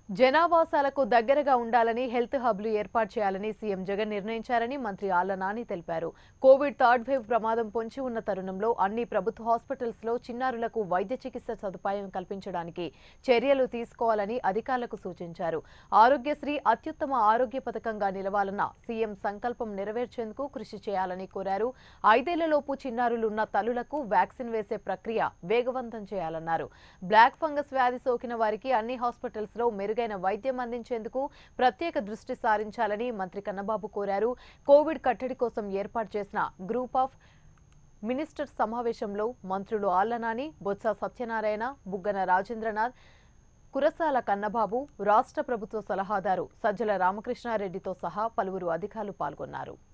జనావాసాలకు దగ్గరగా ఉండాలని హెల్త్ హబ్లు ఏర్పాటు చేయాలని సీఎం జగన్ నిర్ణయించారని మంత్రి ఆళ్ల నాని తెలిపారు కోవిడ్ థర్డ్ వేవ్ ప్రమాదం పొంచి ఉన్న తరుణంలో అన్ని ప్రభుత్వ హాస్పిటల్స్ లో చిన్నారులకు వైద్య చికిత్స సదుపాయం కల్పించడానికి చర్యలు తీసుకోవాలని అధికారులకు సూచించారు ఆరోగ్యశ్రీ అత్యుత్తమ ఆరోగ్య పథకంగా నిలవాలన్న సీఎం సంకల్పం నెరవేర్చేందుకు కృషి చేయాలని కోరారు ఐదేళ్లలోపు చిన్నారులున్న తల్లులకు వ్యాక్సిన్ వేసే ప్రక్రియ వేగవంతం చేయాలన్నారు బ్లాక్ ఫంగస్ వ్యాధి సోకిన వారికి అన్ని హాస్పిటల్స్ లో మెరుగైన వైద్యం అందించేందుకు ప్రత్యేక దృష్టి సారించాలని మంత్రి కన్నబాబు కోరారు కోవిడ్ కట్టడి కోసం ఏర్పాటు చేసిన గ్రూప్ ఆఫ్ మినిస్టర్స్ సమావేశంలో మంత్రులు ఆళ్లనాని బొత్స సత్యనారాయణ బుగ్గన రాజేంద్రనాథ్ కురసాల కన్నబాబు రాష్ట్ర ప్రభుత్వ సలహాదారు సజ్జల రామకృష్ణారెడ్డితో సహా పలువురు అధికారులు పాల్గొన్నారు